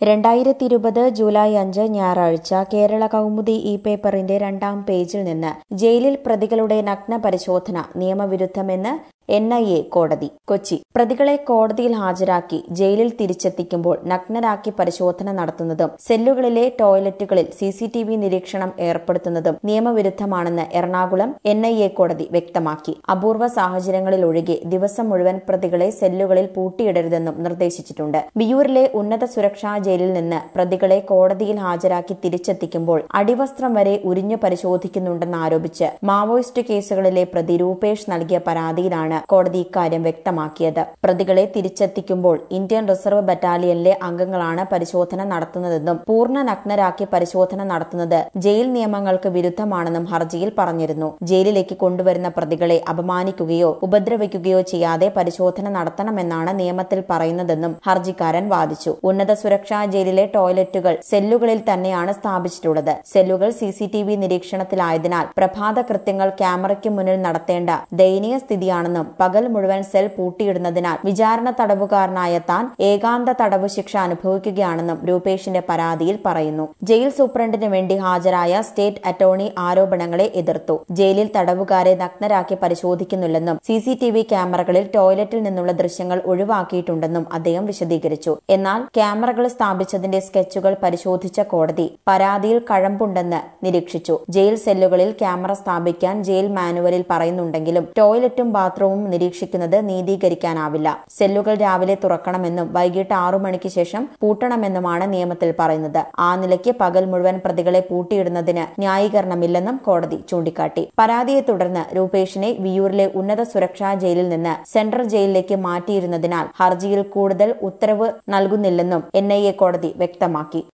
രണ്ടായിരത്തി ഇരുപത് ജൂലൈ അഞ്ച് ഞായറാഴ്ച കേരള കൗമുദി ഇ പേപ്പറിന്റെ രണ്ടാം പേജിൽ നിന്ന് ജയിലിൽ പ്രതികളുടെ നഗ്ന പരിശോധന നിയമവിരുദ്ധമെന്ന് എൻ ഐ എ കോടതി കൊച്ചി പ്രതികളെ കോടതിയിൽ ഹാജരാക്കി ജയിലിൽ തിരിച്ചെത്തിക്കുമ്പോൾ നഗ്നരാക്കി പരിശോധന നടത്തുന്നതും സെല്ലുകളിലെ ടോയ്ലറ്റുകളിൽ സി സി ടി വി നിരീക്ഷണം ഏർപ്പെടുത്തുന്നതും നിയമവിരുദ്ധമാണെന്ന് എറണാകുളം എൻ ഐ എ കോടതി വ്യക്തമാക്കി അപൂർവ സാഹചര്യങ്ങളിൽ ഒഴികെ ദിവസം മുഴുവൻ പ്രതികളെ സെല്ലുകളിൽ പൂട്ടിയിടരുതെന്നും നിർദ്ദേശിച്ചിട്ടുണ്ട് വിയൂരിലെ ഉന്നത സുരക്ഷാ ജയിലിൽ നിന്ന് പ്രതികളെ കോടതിയിൽ ഹാജരാക്കി തിരിച്ചെത്തിക്കുമ്പോൾ അടിവസ്ത്രം വരെ ഉരിഞ്ഞു പരിശോധിക്കുന്നുണ്ടെന്നാരോപിച്ച് മാവോയിസ്റ്റ് കേസുകളിലെ പ്രതി രൂപേഷ് നൽകിയ പരാതിയിലാണ് കോടതി ഇക്കാര്യം വ്യക്തമാക്കിയത് പ്രതികളെ തിരിച്ചെത്തിക്കുമ്പോൾ ഇന്ത്യൻ റിസർവ് ബറ്റാലിയനിലെ അംഗങ്ങളാണ് പരിശോധന നടത്തുന്നതെന്നും പൂർണ്ണ നഗ്നരാക്കി പരിശോധന നടത്തുന്നത് ജയിൽ നിയമങ്ങൾക്ക് വിരുദ്ധമാണെന്നും ഹർജിയിൽ പറഞ്ഞിരുന്നു ജയിലിലേക്ക് കൊണ്ടുവരുന്ന പ്രതികളെ അപമാനിക്കുകയോ ഉപദ്രവിക്കുകയോ ചെയ്യാതെ പരിശോധന നടത്തണമെന്നാണ് നിയമത്തിൽ പറയുന്നതെന്നും ഹർജിക്കാരൻ വാദിച്ചു ഉന്നത സുരക്ഷാ ജയിലിലെ ടോയ്ലറ്റുകൾ സെല്ലുകളിൽ തന്നെയാണ് സ്ഥാപിച്ചിട്ടുള്ളത് സെല്ലുകൾ സി സി ടി വി നിരീക്ഷണത്തിലായതിനാൽ പ്രഭാത കൃത്യങ്ങൾ ക്യാമറയ്ക്ക് മുന്നിൽ നടത്തേണ്ട ദയനീയ സ്ഥിതിയാണെന്നും പകൽ മുഴുവൻ സെൽ പൂട്ടിയിടുന്നതിനാൽ വിചാരണ തടവുകാരനായ താൻ ഏകാന്ത തടവു ശിക്ഷ അനുഭവിക്കുകയാണെന്നും രൂപേഷിന്റെ പരാതിയിൽ പറയുന്നു ജയിൽ സൂപ്രണ്ടിന് വേണ്ടി ഹാജരായ സ്റ്റേറ്റ് അറ്റോർണി ആരോപണങ്ങളെ എതിർത്തു ജയിലിൽ തടവുകാരെ നഗ്നരാക്കി പരിശോധിക്കുന്നില്ലെന്നും സി സി ടി വി ക്യാമറകളിൽ ടോയ്ലറ്റിൽ നിന്നുള്ള ദൃശ്യങ്ങൾ ഒഴിവാക്കിയിട്ടുണ്ടെന്നും അദ്ദേഹം വിശദീകരിച്ചു എന്നാൽ ക്യാമറകൾ സ്ഥാപിച്ചതിന്റെ സ്കെച്ചുകൾ പരിശോധിച്ച കോടതി പരാതിയിൽ കഴമ്പുണ്ടെന്ന് നിരീക്ഷിച്ചു ജയിൽ സെല്ലുകളിൽ ക്യാമറ സ്ഥാപിക്കാൻ ജയിൽ മാനുവലിൽ പറയുന്നുണ്ടെങ്കിലും ടോയ്ലറ്റും ബാത്റൂമും നിരീക്ഷിക്കുന്നത് നീതീകരിക്കാനാവില്ല സെല്ലുകൾ രാവിലെ തുറക്കണമെന്നും വൈകിട്ട് ആറു മണിക്ക് ശേഷം പൂട്ടണമെന്നുമാണ് നിയമത്തിൽ പറയുന്നത് ആ നിലയ്ക്ക് പകൽ മുഴുവൻ പ്രതികളെ പൂട്ടിയിടുന്നതിന് ന്യായീകരണമില്ലെന്നും കോടതി ചൂണ്ടിക്കാട്ടി പരാതിയെ തുടർന്ന് രൂപേഷിനെ വിയൂരിലെ ഉന്നത സുരക്ഷാ ജയിലിൽ നിന്ന് സെൻട്രൽ ജയിലിലേക്ക് മാറ്റിയിരുന്നതിനാൽ ഹർജിയിൽ കൂടുതൽ ഉത്തരവ് നൽകുന്നില്ലെന്നും എൻ കോടതി വ്യക്തമാക്കി